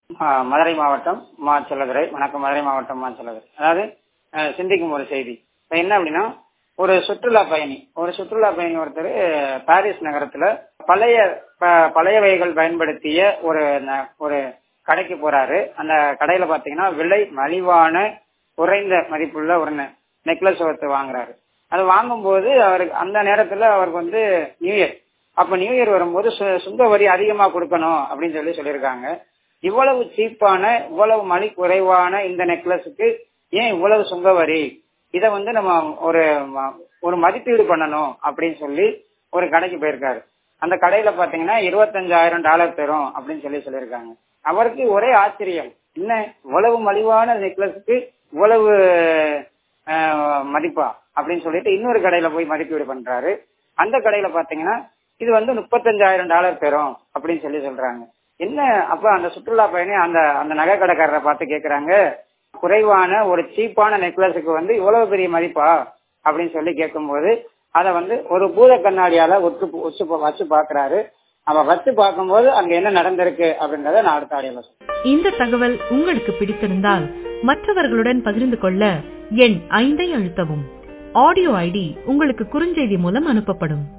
ஆ, மதுரை மாவட்டம் மா செல்லதுரை வணக்கம் மதுரை மாவட்டம் மா செல்லதுரை அதாவது அஹ், சிந்திக்கும் ஒரு செய்தி இப்ப என்ன அப்படின்னா ஒரு சுற்றுலா பயணி ஒரு சுற்றுலா பயணி ஒருத்தர் பாரிஸ் நகரத்துல பழைய ப- பழைய வகைகள் பயன்படுத்திய ஒரு ந- ஒரு கடைக்கு போறாரு அந்த கடையில பாத்தீங்கன்னா விலை மலிவான குறைந்த மதிப்புள்ள ஒரு நெக்லஸ் ஒருத்து வாங்குறாரு அது வாங்கும்போது அவருக்கு அந்த நேரத்துல அவருக்கு வந்து நியூ இயர் அப்ப நியூ இயர் வரும்போது சு- சுங்க வரி அதிகமா கொடுக்கணும் அப்படின்னு சொல்லி சொல்லியிருக்காங்க இவ்வளவு சீப்பான இவ்வளவு மலி குறைவான இந்த நெக்லஸுக்கு ஏன் இவ்வளவு சுங்க வரி இத வந்து நம்ம ஒரு ம- ஒரு மதிப்பீடு பண்ணணும் அப்படின்னு சொல்லி ஒரு கடைக்கு போயிருக்காரு அந்த கடையில பாத்தீங்கன்னா இருபத்தஞ்சாயிரம் டாலர் தரும் அப்படின்னு சொல்லி சொல்லியிருக்காங்க அவருக்கு ஒரே ஆச்சரியம் என்ன இவ்வளவு மலிவான நெக்லஸுக்கு இவ்வளவு அஹ், மதிப்பா அப்படின்னு சொல்லிட்டு இன்னொரு கடையில போய் மதிப்பீடு பண்றாரு அந்த கடையில பாத்தீங்கன்னா இது வந்து முப்பத்தஞ்சாயிரம் டாலர் பெறும் அப்படின்னு சொல்லி சொல்றாங்க என்ன அப்ப அந்த சுற்றுலா பயணி அந்த அந்த நகை கடைக்காரரை பார்த்து கேக்குறாங்க குறைவான ஒரு சீப்பான நெக்லஸுக்கு வந்து இவ்வளவு பெரிய மதிப்பா அப்படின்னு சொல்லி கேட்கும்போது அதை வந்து ஒரு பூத கண்ணாடியால ஒத்து வச்சு வச்சு பாக்குறாரு அவ வச்சு பார்க்கும்போது அங்க என்ன நடந்திருக்கு அப்படின்றத நான் அடுத்த ஆடியோல சொல்றேன் இந்த தகவல் உங்களுக்கு பிடித்திருந்தால் மற்றவர்களுடன் பகிர்ந்து கொள்ள எண் ஐந்தை அழுத்தவும் ஆடியோ ஐடி உங்களுக்கு குறுஞ்செய்தி மூலம் அனுப்பப்படும்